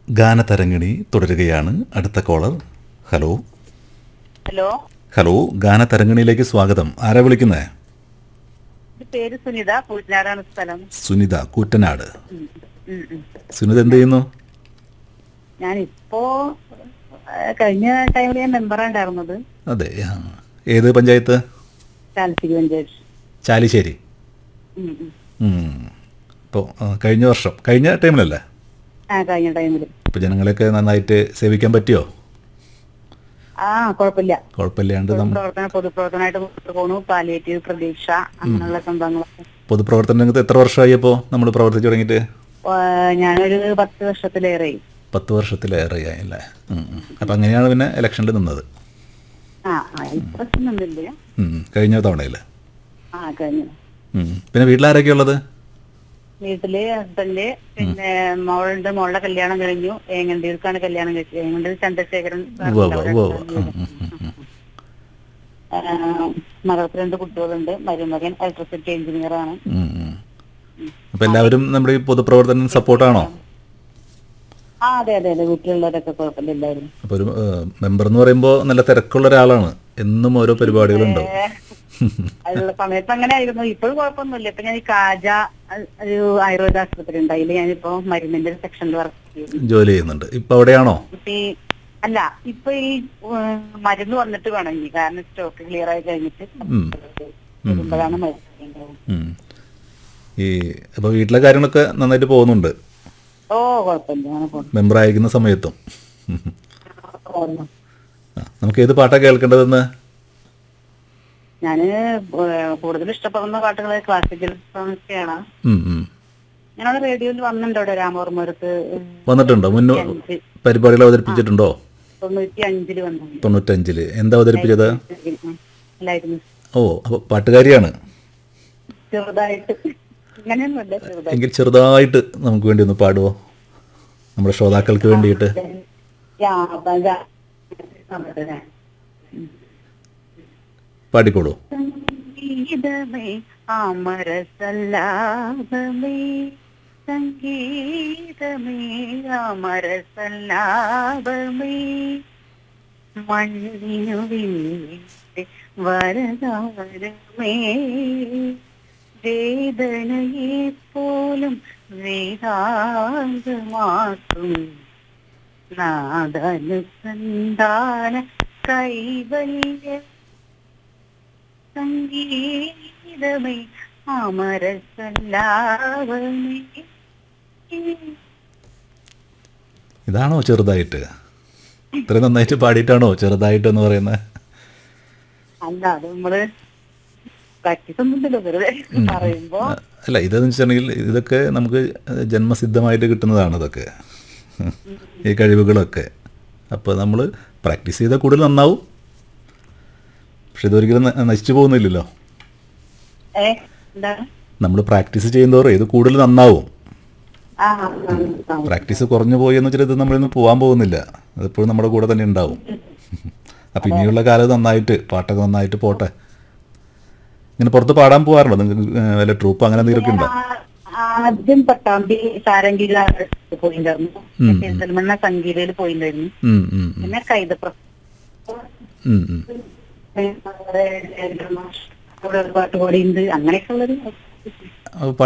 ഗാനതരംഗിണി തുടരുകയാണ് അടുത്ത caller hello hello hello ഗാനതരംഗിണിയിലേക്ക് സ്വാഗതം ആരാ വിളിക്കുന്നേ എന്റെ പേര് സുനിത പൂജനാടാണ് സ്ഥലം സുനിത കൂറ്റനാട് ഉം, ഉം, ഉം. സുനിത എന്ത് ചെയ്യുന്നു ഞാനിപ്പോ ആ, കഴിഞ്ഞ ടൈമിൽ ഞാൻ മെമ്പറാണ് ഉണ്ടായിരുന്നത് അതെ ആ. ഏത് പഞ്ചായത്ത് താൽപ്പര്യ പഞ്ചായത്ത് ചാലിശ്ശേരി ഉം, ഉം. ഇപ്പോൾ കഴിഞ്ഞ വർഷം കഴിഞ്ഞ ടൈമിലല്ലേ ആ കഴിഞ്ഞ ടൈമിൽ ഇപ്പോൾ ജനങ്ങളെയൊക്കെ നന്നായിട്ട് സേവിക്കാൻ പറ്റിയോ ആ കുഴപ്പമില്ല കുഴപ്പമില്ലാണ്ട് നമ്മൾ പ്രവർത്തന പൊതുപ്രവർത്തനമായിട്ട് മുന്നോട്ട് പോണു പാലിയേറ്റീവ് പ്രതീക്ഷ അങ്ങനെയുള്ള സംഭവങ്ങളൊക്കെ പൊതുപ്രവർത്തന രംഗത്ത് എത്ര വർഷമായി അപ്പോൾ നമ്മൾ പ്രവർത്തിച്ചു തുടങ്ങിയിട്ട് ആ, ഞാനൊരു പത്ത് വർഷത്തിലേറെ പത്ത് വർഷത്തിലേറെയായി അല്ലേ അപ്പം അങ്ങനെയാണ് പിന്നെ ഇലക്ഷനിൽ നിന്നത് ആ ആ ഈ പ്രശ്നമൊന്നുമില്ല ഉം. കഴിഞ്ഞ തവണയിൽ ആ കഴിഞ്ഞു പിന്നെ വീട്ടിലാരൊക്കെയുള്ളത് വീട്ടില് ഹസ്ബൻഡ് പിന്നെ മോളുണ്ട് മോളുടെ കല്യാണം കഴിഞ്ഞു ഏങ്ങണ്ടിയൂർക്കാണ് കല്യാണം കഴിച്ചത് ഏങ്ങണ്ടിയൂർ ചന്ദ്രശേഖരൻ ഉവ്വ് ഉവ്വ് ഉവ്വ് ഉവ്വ്. ഉം, ഉം, ഉം, ഉം. മകൾക്ക് രണ്ട് കുട്ടികളുണ്ട് മരുമകൻ ഇലക്ട്രിസിറ്റി എഞ്ചിനീയർ ആണ് ഉം, ഉം. അപ്പം എല്ലാവരും നമ്മുടെ ഈ പൊതുപ്രവർത്തനം സപ്പോർട്ടാണോ ആ അതെ അതെ അതെ വീട്ടിലുള്ളവരൊക്കെ കുഴപ്പമില്ല എല്ലാവരും അപ്പോൾ ഒരു മെമ്പർ എന്ന് പറയുമ്പോൾ നല്ല തിരക്കുള്ള ഒരാളാണ് എന്നും ഓരോ പരിപാടികളുണ്ടാവും അതിലുള്ള സമയത്ത് അങ്ങനെ ആയിരുന്നു ഇപ്പോഴും കുഴപ്പമൊന്നുമില്ല ഇപ്പൊ ഞാൻ ഈ കാജ അ- ഒരു ആയുർവേദ ആശുപത്രി ഉണ്ട് അതിൽ ഞാനിപ്പോ മരുന്നിന്റെ ഒരു സെക്ഷനിൽ വർക്ക് ചെയ്യുന്നു ജോലി ചെയ്യുന്നുണ്ട് ഇപ്പം അവിടെയാണോ ഇപ്പൊ ഈ അല്ല ഇപ്പൊ ഈ ഉം, മരുന്ന് വന്നിട്ട് വേണം ഇനി കാരണം സ്റ്റോക്ക് ക്ലിയർ ആയി കഴിഞ്ഞിട്ട് ഉം. വരുമ്പോഴാണ് മരുന്ന് ഉണ്ടാവുക. ഉം. ഈ അപ്പോൾ വീട്ടിലെ കാര്യങ്ങളൊക്കെ നന്നായിട്ട് പോകുന്നുണ്ട് ഓ കുഴപ്പമില്ല അങ്ങനെ പോകുന്നു. മെമ്പർ ആയിരിക്കുന്ന സമയത്തും ഉം. പോകുന്നു. ആ, നമുക്ക് ഏത് പാട്ടാണ് കേൾക്കേണ്ടതെന്ന് ഞാന് ഏഹ് കൂടുതൽ ഇഷ്ടപ്പെടുന്ന പാട്ടുകൾ ക്ലാസിക്കൽ സോങ്സൊക്കെയാണ് ഉം, ഉം. ഞാനവിടെ റേഡിയോയിൽ വന്നിട്ടുണ്ട് അവിടെ രാമവർമ്മരത്ത് വന്നിട്ടുണ്ടോ മുന്നോ അഞ്ച് പരിപാടികൾ അവതരിപ്പിച്ചിട്ടുണ്ടോ തൊണ്ണൂറ്റി അഞ്ചില് വന്നിട്ടുണ്ട് തൊണ്ണൂറ്റഞ്ചില് എന്താ അവതരിപ്പിച്ചത് ഉം. എല്ലായിരുന്നു ഓ അപ്പോൾ പാട്ടുകാരിയാണ് ചെറുതായിട്ട് ഇങ്ങനെയൊന്നുമല്ല ചെറുതായിട്ട് എങ്കിൽ ചെറുതായിട്ട് നമുക്ക് വേണ്ടി ഒന്ന് പാടുവോ നമ്മുടെ ശ്രോതാക്കൾക്ക് വേണ്ടിയിട്ട് യാ- യാ- സമയത്ത് പാടിക്കോളൂ സംഗീതമേ അമരസല്ലാപമേ സംഗീതമേ അമരസല്ലാപമേ മണ്ണിനു വീണ്ടി വരദാരമേ വേദനയെ പോലും വേദാന്തമാക്കും നാദനുസന്ധാന കൈവല്യ സംഗീതമേ അമരസല്ലാവമേ ഇതാണോ ചെറുതായിട്ട് ഇത്രയും നന്നായിട്ട് പാടിയിട്ടാണോ ചെറുതായിട്ട് എന്ന് പറയുന്നത് അല്ല അത് നമ്മള് പ്രാക്ടീസ് ഒന്നുമില്ലല്ലോ വെറുതെ പറയുമ്പോ അല്ല ഇതെന്ന് വെച്ചിട്ടുണ്ടെങ്കിൽ ഇതൊക്കെ നമുക്ക് ജന്മസിദ്ധമായിട്ട് കിട്ടുന്നതാണ് ഇതൊക്കെ ഈ കഴിവുകളൊക്കെ അപ്പോൾ നമ്മൾ പ്രാക്ടീസ് ചെയ്താൽ കൂടുതൽ നന്നാവും പക്ഷെ ഇതൊരിക്കലും ന- നശിച്ചു പോകുന്നില്ലല്ലോ ഏ എന്താണ് നമ്മൾ പ്രാക്ടീസ് ചെയ്യുന്നതോറും ഇത് കൂടുതൽ നന്നാവും ആ ആ, ആ. പ്രാക്ടീസ് കുറഞ്ഞു പോയി എന്ന് വെച്ചാൽ ഇത് നമ്മളിന്ന് പോകാൻ പോകുന്നില്ല അതെപ്പോഴും നമ്മുടെ കൂടെ തന്നെ ഉണ്ടാവും അപ്പം ഇനിയുള്ള കാലത്ത് നന്നായിട്ട് പാട്ടൊക്കെ നന്നായിട്ട് പോട്ടെ ഇങ്ങനെ പുറത്ത് പാടാൻ പോകാറുണ്ടോ നിങ്ങൾക്ക് ഏഹ്, വല്ല ട്രൂപ്പ് അങ്ങനെ എന്തെങ്കിലുമൊക്കെ ഉണ്ടോ ആ- ആദ്യം പട്ടാമ്പി സാരംഗീല പോയിണ്ടായിരുന്നു ഉം. പെരിന്തൽമണ്ണ സംഗീതയിൽ പോയിണ്ടായിരുന്നു ഉം, ഉം, ഉം, പിന്നെ കൈതപ്ര ഉം, ഉം. അവിടെ ഒരു പാട്ട് പാടിയുണ്ട് അങ്ങനെയൊക്കെ ഉള്ളത് അപ്പോൾ